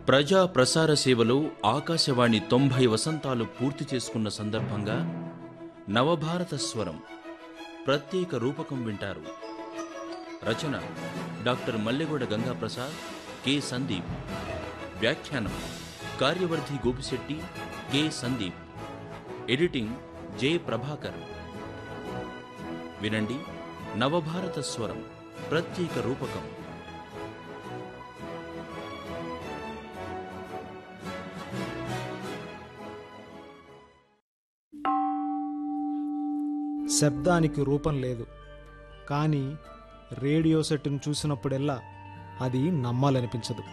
ప్రజా ప్రసార సేవలో ఆకాశవాణి తొంభై వసంతాలు పూర్తి చేసుకున్న సందర్భంగా నవభారత స్వరం ప్రత్యేక రూపకం వింటారు రచన డాక్టర్ మల్లెగూడ గంగాప్రసాద్ కె సందీప్ వ్యాఖ్యానం కార్యవర్ధి Gopisetti K Sandeep editing J Prabhakar వినండి నవభారత స్వరం ప్రత్యేక రూపకం శబ్దానికి రూపం లేదు కానీ రేడియో సెట్ను చూసినప్పుడెల్లా అది నమ్మాలనిపించదు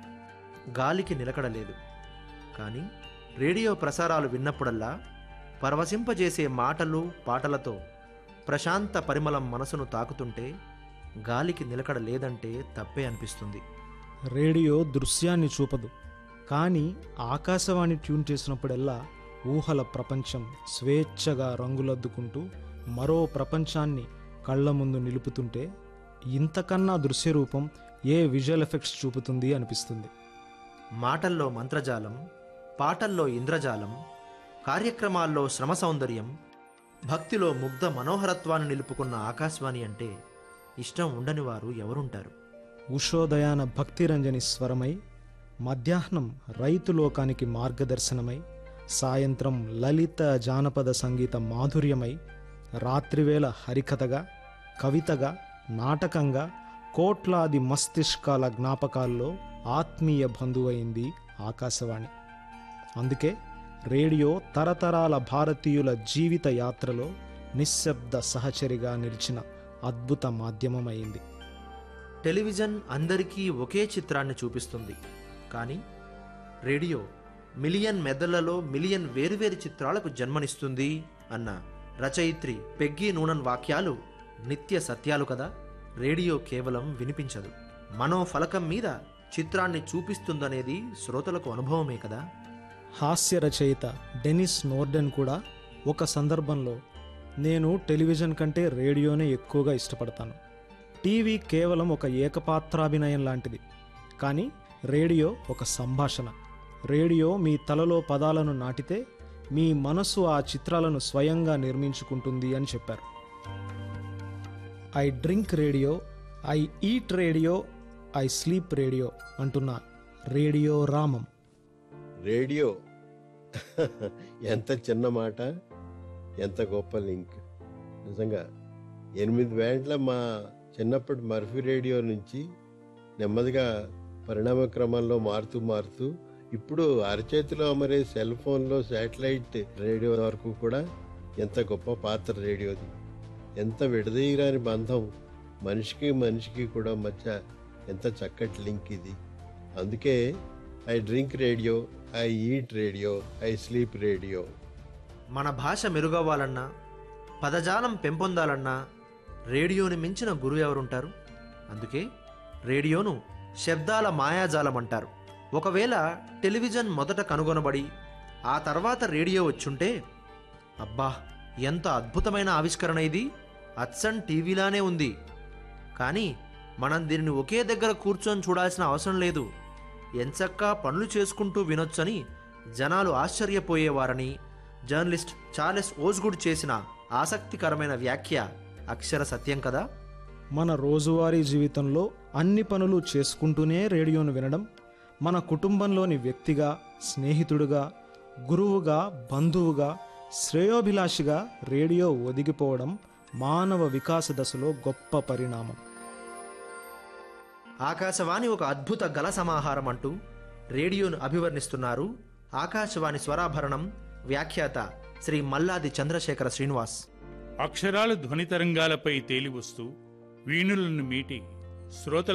గాలికి నిలకడ లేదు కానీ రేడియో ప్రసారాలు విన్నప్పుడల్లా పరవశింపజేసే మాటలు పాటలతో ప్రశాంత పరిమళం మనసును తాకుతుంటే గాలికి నిలకడ లేదంటే తప్పే అనిపిస్తుంది రేడియో దృశ్యాన్ని చూపదు కానీ ఆకాశవాణి ట్యూన్ చేసినప్పుడెల్లా ఊహల ప్రపంచం స్వేచ్ఛగా రంగులద్దుకుంటూ మరో ప్రపంచాన్ని కళ్ళ ముందు నిలుపుతుంటే ఇంతకన్నా దృశ్యరూపం ఏ విజువల్ ఎఫెక్ట్స్ చూపుతుంది అనిపిస్తుంది మాటల్లో మంత్రజాలం పాటల్లో ఇంద్రజాలం కార్యక్రమాల్లో శ్రమ సౌందర్యం భక్తిలో ముగ్ధ మనోహరత్వాన్ని నిలుపుకున్న ఆకాశవాణి అంటే ఇష్టం ఉండని వారు ఎవరుంటారు ఉషోదయాన భక్తిరంజని స్వరమై మధ్యాహ్నం రైతు లోకానికి మార్గదర్శనమై సాయంత్రం లలిత జానపద సంగీత మాధుర్యమై రాత్రివేళ హరికథగా కవితగా నాటకంగా కోట్లాది మస్తిష్కాల జ్ఞాపకాల్లో ఆత్మీయ బంధువైంది ఆకాశవాణి అందుకే రేడియో తరతరాల భారతీయుల జీవిత యాత్రలో నిశ్శబ్ద సహచరిగా నిలిచిన అద్భుత మాధ్యమమైంది టెలివిజన్ అందరికీ ఒకే చిత్రాన్ని చూపిస్తుంది కానీ రేడియో మిలియన్ మెదళ్లలో మిలియన్ వేరువేరు చిత్రాలకు జన్మనిస్తుంది అన్న రచయిత్రి పెగ్గీ నూనన్ వాక్యాలు నిత్య సత్యాలు కదా రేడియో కేవలం వినిపించదు మనో ఫలకం మీద చిత్రాన్ని చూపిస్తుందనేది శ్రోతలకు అనుభవమే కదా హాస్య రచయిత డెనిస్ నోర్డెన్ కూడా ఒక సందర్భంలో నేను టెలివిజన్ కంటే రేడియోనే ఎక్కువగా ఇష్టపడతాను టీవీ కేవలం ఒక ఏకపాత్రాభినయం లాంటిది కానీ రేడియో ఒక సంభాషణ రేడియో మీ తలలో పదాలను నాటితే మీ మనసు ఆ చిత్రాలను స్వయంగా నిర్మించుకుంటుంది అని చెప్పారు I drink radio I eat radio I sleep radio అంటున్న రేడియో రామం రేడియో ఎంత చిన్న మాట ఎంత గొప్ప లింక్ నిజంగా ఎనిమిది వేండ్ల మా చిన్నప్పటి మర్ఫీ రేడియో నుంచి నెమ్మదిగా పరిణామ క్రమంలో మారుతూ మారుతూ ఇప్పుడు అరచేతిలో అమరే సెల్ ఫోన్లో శాటిలైట్ రేడియో వరకు కూడా ఎంత గొప్ప పాత్ర రేడియోది ఎంత విడదీయరాని బంధం మనిషికి మనిషికి కూడా మధ్య ఎంత చక్కటి లింక్ ఇది అందుకే I drink radio I eat radio I sleep radio మన భాష మెరుగవ్వాలన్నా పదజాలం పెంపొందాలన్నా రేడియోని మించిన గురువు ఎవరుంటారు అందుకే రేడియోను శబ్దాల మాయాజాలం అంటారు ఒకవేళ టెలివిజన్ మొదట కనుగొనబడి ఆ తర్వాత రేడియో వచ్చుంటే అబ్బా ఎంత అద్భుతమైన ఆవిష్కరణ ఇది అచ్చన్ టీవీలానే ఉంది కానీ మనం దీనిని ఒకే దగ్గర కూర్చొని చూడాల్సిన అవసరం లేదు ఎంచక్కా పనులు చేసుకుంటూ వినొచ్చని జనాలు ఆశ్చర్యపోయేవారని జర్నలిస్ట్ చార్లెస్ ఓజ్గుడ్ చేసిన ఆసక్తికరమైన వ్యాఖ్య అక్షర సత్యం కదా మన రోజువారీ జీవితంలో అన్ని పనులు చేసుకుంటూనే రేడియోను వినడం మన కుటుంబంలోని వ్యక్తిగా స్నేహితుడుగా గురువుగా బంధువుగా శ్రేయోభిలాషిగా రేడియో ఒదిగిపోవడం మానవ వికాస దశలో గొప్ప పరిణామం ఆకాశవాణి ఒక అద్భుత గల సమాహారం అంటూ రేడియోను అభివర్ణిస్తున్నారు ఆకాశవాణి స్వరాభరణం వ్యాఖ్యాత శ్రీ మల్లాది చంద్రశేఖర శ్రీనివాస్ అక్షరాలు ధ్వని తరంగాలపై తేలివస్తూ వీణులను మీటి శ్రోతల